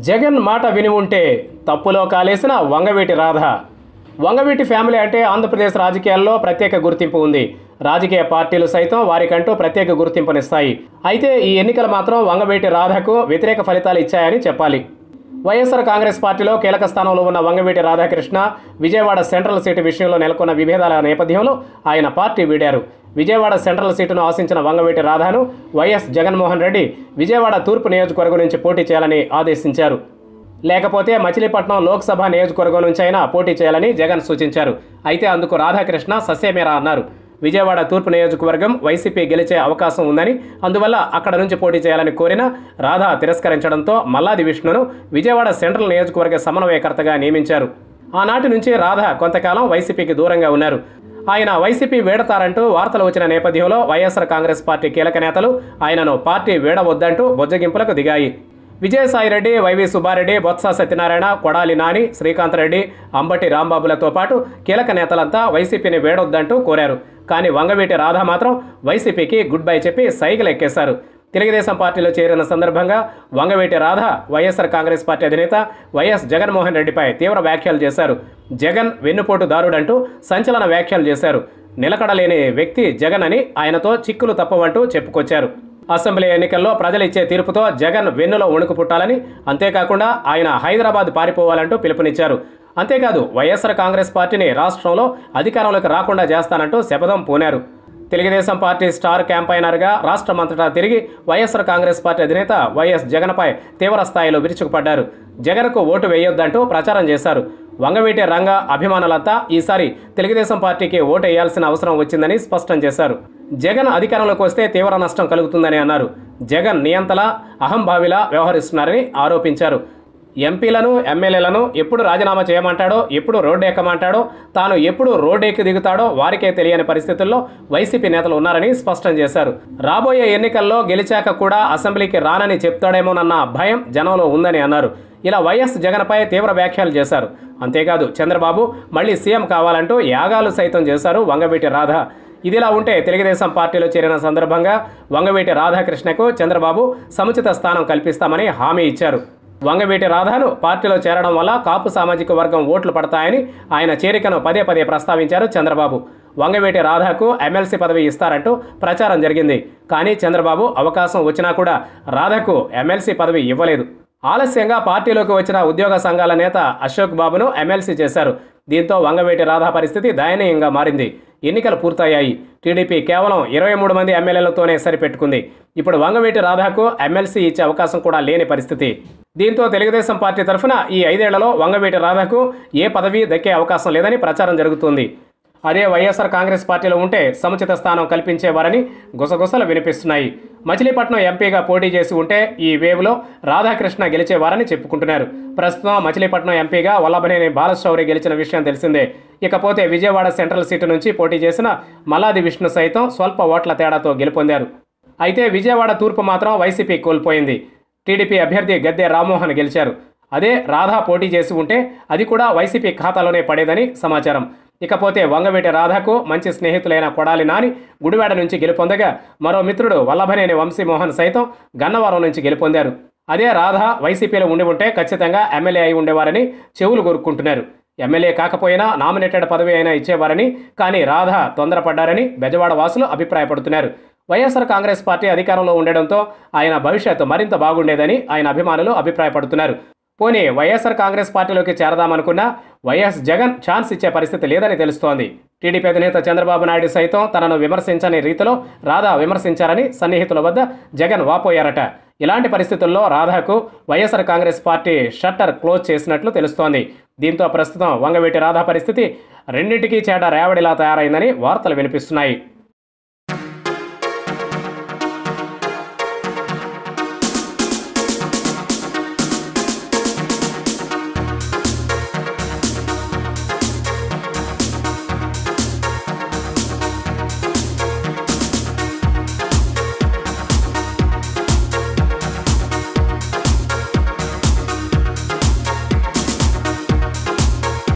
జగన్ మాట విని ఉంటే తప్పులో కాలేసిన వంగవీటి రాధ వంగవీటి ఫ్యామిలీ అంటే ఆంధ్రప్రదేశ్ రాజకీయాల్లో ప్రత్యేక గుర్తింపు ఉంది రాజకీయ పార్టీలు సైతం వారికంటూ ప్రత్యేక గుర్తింపునిస్తాయి అయితే ఈ ఎన్నికలు మాత్రం వంగవీటి రాధకు వ్యతిరేక ఫలితాలు ఇచ్చాయని చెప్పాలి వైఎస్ఆర్ కాంగ్రెస్ పార్టీలో కీలక స్థానంలో ఉన్న వంగవీటి రాధాకృష్ణ విజయవాడ సెంట్రల్ సీటు విషయంలో నెలకొన్న విభేదాల నేపథ్యంలో ఆయన పార్టీ వీడారు విజయవాడ సెంట్రల్ సీటును ఆశించిన వంగవీటి రాధాను వైఎస్ జగన్మోహన్ రెడ్డి విజయవాడ తూర్పు నియోజకవర్గం నుంచి పోటీ చేయాలని ఆదేశించారు లేకపోతే మచిలీపట్నం లోక్సభ నియోజకవర్గం నుంచి అయినా పోటీ చేయాలని జగన్ సూచించారు అయితే అందుకు రాధాకృష్ణ ససేమేరా అన్నారు విజయవాడ తూర్పు నియోజకవర్గం వైసీపీ గెలిచే అవకాశం ఉందని అందువల్ల అక్కడ నుంచి పోటీ చేయాలని కోరిన రాధా తిరస్కరించడంతో మల్లాది విష్ణును విజయవాడ సెంట్రల్ నియోజకవర్గ సమన్వయకర్తగా నియమించారు ఆనాటి నుంచి రాధ కొంతకాలం వైసీపీకి దూరంగా ఉన్నారు ఆయన వైసీపీ వీడతారంటూ వార్తలు వచ్చిన నేపథ్యంలో వైఎస్ఆర్ కాంగ్రెస్ పార్టీ కీలక నేతలు ఆయనను పార్టీ వీడవద్దంటూ బొజ్జగింపులకు దిగాయి విజయసాయిరెడ్డి వైవి సుబ్బారెడ్డి బొత్స సత్యనారాయణ కొడాలి నాని శ్రీకాంత్ రెడ్డి అంబటి రాంబాబులతో పాటు కీలక నేతలంతా వైసీపీని వేడొద్దంటూ కోరారు కానీ వంగవీటి రాధ మాత్రం వైసీపీకి గుడ్ బై చెప్పి సైకిల్ ఎక్కేశారు తెలుగుదేశం పార్టీలో చేరిన సందర్భంగా Vangaveeti Radha YSR Congress party అధినేత వైఎస్ జగన్మోహన్ రెడ్డిపై తీవ్ర వ్యాఖ్యలు చేశారు జగన్ వెన్నుపోటుదారుడంటూ సంచలన వ్యాఖ్యలు చేశారు నిలకడలేని వ్యక్తి జగన్ అని ఆయనతో చిక్కులు తప్పవంటూ చెప్పుకొచ్చారు అసెంబ్లీ ఎన్నికల్లో ప్రజలు ఇచ్చే తీర్పుతో జగన్ వెన్నులో వణుకు పుట్టాలని అంతేకాకుండా ఆయన హైదరాబాద్ పారిపోవాలంటూ పిలుపునిచ్చారు అంతేకాదు వైఎస్ఆర్ కాంగ్రెస్ పార్టీని రాష్ట్రంలో అధికారంలోకి రాకుండా చేస్తానంటూ శపథం పూనారు తెలుగుదేశం పార్టీ స్టార్ క్యాంపైనర్గా రాష్ట్రమంతటా తిరిగి వైఎస్ఆర్ కాంగ్రెస్ పార్టీ అధినేత వైఎస్ జగన్పై తీవ్ర స్థాయిలో విరుచుకుపడ్డారు జగన్కు ఓటు వేయొద్దంటూ ప్రచారం చేశారు వంగవీటి రంగ అభిమానులంతా ఈసారి తెలుగుదేశం పార్టీకి ఓటు వేయాల్సిన అవసరం వచ్చిందని స్పష్టం చేశారు జగన్ అధికారంలోకి వస్తే తీవ్ర నష్టం కలుగుతుందని అన్నారు జగన్ నియంతలా అహంభావిలా వ్యవహరిస్తున్నారని ఆరోపించారు ఎంపీలను ఎమ్మెల్యేలను ఎప్పుడు రాజీనామా చేయమంటాడో ఎప్పుడు రోడ్డు ఎక్కమంటాడో తాను ఎప్పుడు రోడ్డు ఎక్కి దిగుతాడో వారికే తెలియని పరిస్థితుల్లో వైసీపీ నేతలు ఉన్నారని స్పష్టం చేశారు రాబోయే ఎన్నికల్లో గెలిచాక కూడా అసెంబ్లీకి రానని చెప్తాడేమోనన్న భయం జనంలో ఉందని అన్నారు ఇలా వైఎస్ జగన్పై తీవ్ర వ్యాఖ్యలు చేశారు అంతేకాదు చంద్రబాబు మళ్ళీ సీఎం కావాలంటూ యాగాలు సైతం చేశారు వంగవీటి రాధ ఇదిలా ఉంటే తెలుగుదేశం పార్టీలో చేరిన సందర్భంగా వంగవీటి రాధాకృష్ణకు చంద్రబాబు సముచిత స్థానం కల్పిస్తామని హామీ ఇచ్చారు వంగవీటి రాధాను పార్టీలో చేరడం వల్ల కాపు సామాజిక వర్గం ఓట్లు పడతాయని ఆయన చేరికను పదే పదే ప్రస్తావించారు చంద్రబాబు వంగవీటి రాధాకు ఎమ్మెల్సీ పదవి ఇస్తారంటూ ప్రచారం జరిగింది కానీ చంద్రబాబు అవకాశం వచ్చినా కూడా రాధకు ఎమ్మెల్సీ పదవి ఇవ్వలేదు ఆలస్యంగా పార్టీలోకి వచ్చిన ఉద్యోగ సంఘాల నేత అశోక్ బాబును ఎమ్మెల్సీ చేశారు దీంతో వంగవేటి రాధా పరిస్థితి దయనీయంగా మారింది ఎన్నికలు పూర్తయ్యాయి టీడీపీ కేవలం ఇరవై మూడు మంది ఎమ్మెల్యేలతోనే సరిపెట్టుకుంది ఇప్పుడు వంగవేటి రాధాకు ఎమ్మెల్సీ ఇచ్చే అవకాశం కూడా లేని పరిస్థితి దీంతో తెలుగుదేశం పార్టీ తరఫున ఈ ఐదేళ్లలో వంగవేటి రాధాకు ఏ పదవి దక్కే అవకాశం లేదని ప్రచారం జరుగుతోంది అదే వైఎస్ఆర్ కాంగ్రెస్ పార్టీలో ఉంటే సముచిత స్థానం కల్పించేవారని గుసగుసలు వినిపిస్తున్నాయి మచిలీపట్నం ఎంపీగా పోటీ చేసి ఉంటే ఈ వేవ్లో రాధాకృష్ణ గెలిచేవారని చెప్పుకుంటున్నారు ప్రస్తుతం మచిలీపట్నం ఎంపీగా వల్లభనేని బాలశౌరి గెలిచిన విషయం తెలిసిందే ఇకపోతే విజయవాడ సెంట్రల్ సీటు నుంచి పోటీ చేసిన మల్లాది విష్ణు సైతం స్వల్ప ఓట్ల తేడాతో గెలుపొందారు అయితే విజయవాడ తూర్పు మాత్రం వైసీపీ కోల్పోయింది టీడీపీ అభ్యర్థి గద్దె రామ్మోహన్ గెలిచారు అదే రాధా పోటీ చేసి ఉంటే అది కూడా వైసీపీ ఖాతాలోనే పడేదని సమాచారం ఇకపోతే వంగవీటి రాధాకు మంచి స్నేహితులైన కొడాలి నాని గుడివాడ నుంచి గెలుపొందగా మరో మిత్రుడు వల్లభనేని వంశీమోహన్ సైతం గన్నవరం నుంచి గెలుపొందారు అదే రాధ వైసీపీలో ఉండి ఉంటే ఖచ్చితంగా ఎమ్మెల్యే అయి ఉండేవారని చెవులు కొరుక్కుంటున్నారు ఎమ్మెల్యే కాకపోయినా నామినేటెడ్ పదవి అయినా ఇచ్చేవారని కానీ రాధ తొందరపడ్డారని బెజవాడ వాసులు అభిప్రాయపడుతున్నారు వైఎస్ఆర్ కాంగ్రెస్ పార్టీ అధికారంలో ఉండడంతో ఆయన భవిష్యత్తు మరింత బాగుండేదని ఆయన అభిమానులు అభిప్రాయపడుతున్నారు పోనీ వైఎస్ఆర్ కాంగ్రెస్ పార్టీలోకి చేరదామనుకున్నా వైఎస్ జగన్ ఛాన్స్ ఇచ్చే పరిస్థితి లేదని తెలుస్తోంది టీడీపీ అధినేత చంద్రబాబు నాయుడు సైతం తనను విమర్శించని రీతిలో రాధా విమర్శించారని సన్నిహితుల వద్ద జగన్ వాపోయారట ఇలాంటి పరిస్థితుల్లో రాధాకు YSR Congress party shutter close చేసినట్లు తెలుస్తోంది దీంతో ప్రస్తుతం వంగవీటి రాధా పరిస్థితి రెండింటికీ చేట రేవడిలా తయారైందని వార్తలు వినిపిస్తున్నాయి